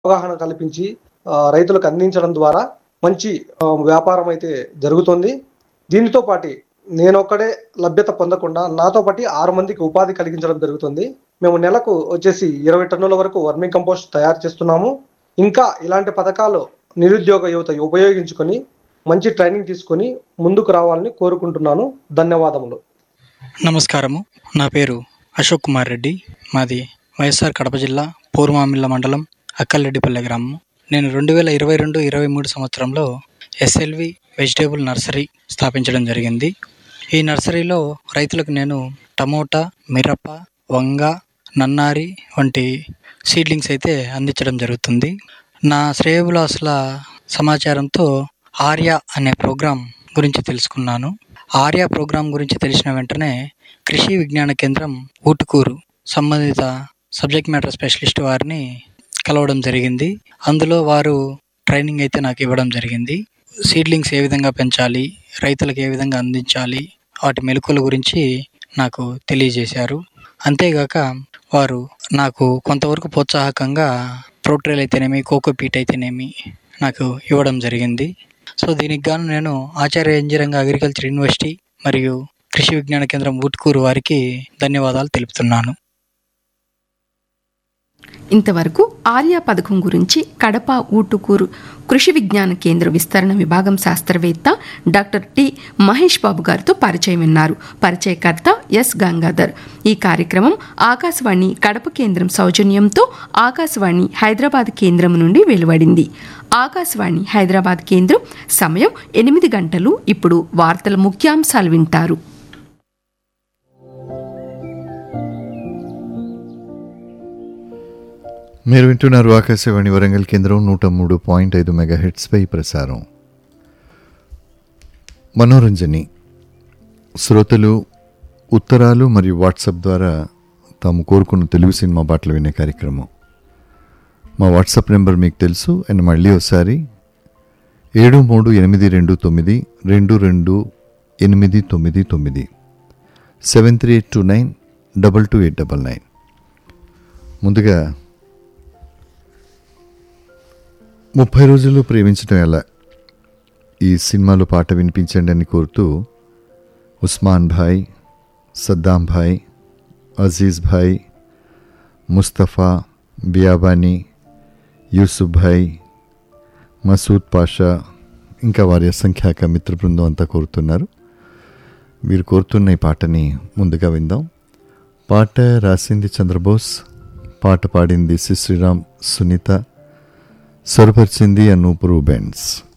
అవగాహన కల్పించి ఆ, రైతులకు అందించడం ద్వారా మంచి ఆ, వ్యాపారం అయితే జరుగుతుంది దీనితో పాటు నేనొక్కడే లభ్యత పొందకుండా నాతో పాటు ఆరు మందికి ఉపాధి కలిగించడం జరుగుతుంది మేము నెలకు వచ్చేసి ఇరవై టన్నుల వరకు వర్మింగ్ కంపోస్ట్ తయారు చేస్తున్నాము ఇంకా ఇలాంటి పథకాలు నిరుద్యోగ యువత ఉపయోగించుకొని మంచి ట్రైనింగ్ తీసుకొని ముందుకు రావాలని కోరుకుంటున్నాను ధన్యవాదములు నమస్కారము నా పేరు అశోక్ కుమార్ రెడ్డి మాది వైఎస్ఆర్ కడప జిల్లా పూర్వమామిళ్ళ మండలం అక్కల్రెడ్డిపల్లె గ్రామం నేను రెండు వేల ఇరవై రెండు ఇరవై మూడు సంవత్సరంలో ఎస్ఎల్వి వెజిటేబుల్ నర్సరీ స్థాపించడం జరిగింది ఈ నర్సరీలో రైతులకు నేను టమోటా మిరప వంగ నన్నారి వంటి సీడ్లింగ్స్ అయితే అందించడం జరుగుతుంది నా శ్రేయబులాసుల సమాచారంతో ఆర్య అనే ప్రోగ్రాం గురించి తెలుసుకున్నాను ఆర్య ప్రోగ్రాం గురించి తెలిసిన వెంటనే కృషి విజ్ఞాన కేంద్రం ఊటుకూరు సంబంధిత సబ్జెక్ట్ మ్యాటర్ స్పెషలిస్ట్ వారిని కలవడం జరిగింది అందులో వారు ట్రైనింగ్ అయితే నాకు ఇవ్వడం జరిగింది సీడ్లింగ్స్ ఏ విధంగా పెంచాలి రైతులకు ఏ విధంగా అందించాలి వాటి మెలకుల గురించి నాకు తెలియజేశారు అంతేగాక వారు నాకు కొంతవరకు ప్రోత్సాహకంగా ప్రోట్రేల్ అయితేనేమి కోకోపీట్ అయితేనేమి నాకు ఇవ్వడం జరిగింది సో దీనికి గాను నేను ఆచార్య ఇంజనీరింగ్ అగ్రికల్చర్ యూనివర్సిటీ మరియు కృషి విజ్ఞాన కేంద్రం ఊట్కూరు వారికి ధన్యవాదాలు తెలుపుతున్నాను ఇంతవరకు ఆర్యా పథకం గురించి కడప ఊటుకూరు కృషి విజ్ఞాన కేంద్ర విస్తరణ విభాగం శాస్త్రవేత్త డాక్టర్ టి మహేష్ బాబు గారితో పరిచయం విన్నారు పరిచయకర్త ఎస్ గంగాధర్ ఈ కార్యక్రమం ఆకాశవాణి కడప కేంద్రం సౌజన్యంతో ఆకాశవాణి హైదరాబాద్ కేంద్రం నుండి వెలువడింది ఆకాశవాణి హైదరాబాద్ కేంద్రం సమయం ఎనిమిది గంటలు ఇప్పుడు వార్తల ముఖ్యాంశాలు వింటారు మీరు వింటున్నారు ఆకాశవాణి వరంగల్ కేంద్రం నూట మూడు పాయింట్ ఐదు మెగా హెడ్స్పై ప్రసారం మనోరంజని శ్రోతలు ఉత్తరాలు మరియు వాట్సాప్ ద్వారా తాము కోరుకున్న తెలుగు సినిమా పాటలు వినే కార్యక్రమం మా వాట్సాప్ నెంబర్ మీకు తెలుసు అండ్ మళ్ళీ ఒకసారి ఏడు మూడు ఎనిమిది రెండు తొమ్మిది రెండు రెండు ఎనిమిది తొమ్మిది తొమ్మిది seven three eight two nine double two eight double nine ముందుగా ముప్పై రోజులు ప్రేమించడం ఎలా ఈ సినిమాలో పాట వినిపించండి అని కోరుతూ ఉస్మాన్ భాయ్ సద్దాం భాయ్ అజీజ్ భాయ్ ముస్తఫా బియాబానీ యూసుఫ్ భాయ్ మసూద్ పాషా ఇంకా వారి అసంఖ్యాక మిత్ర బృందం అంతా కోరుతున్నారు వీరు కోరుతున్న ఈ పాటని ముందుగా విందాం పాట రాసింది చంద్రబోస్ పాట పాడింది సి శ్రీరామ్ సునీత స్వరపరిచింది అనూప్ రూబెన్స్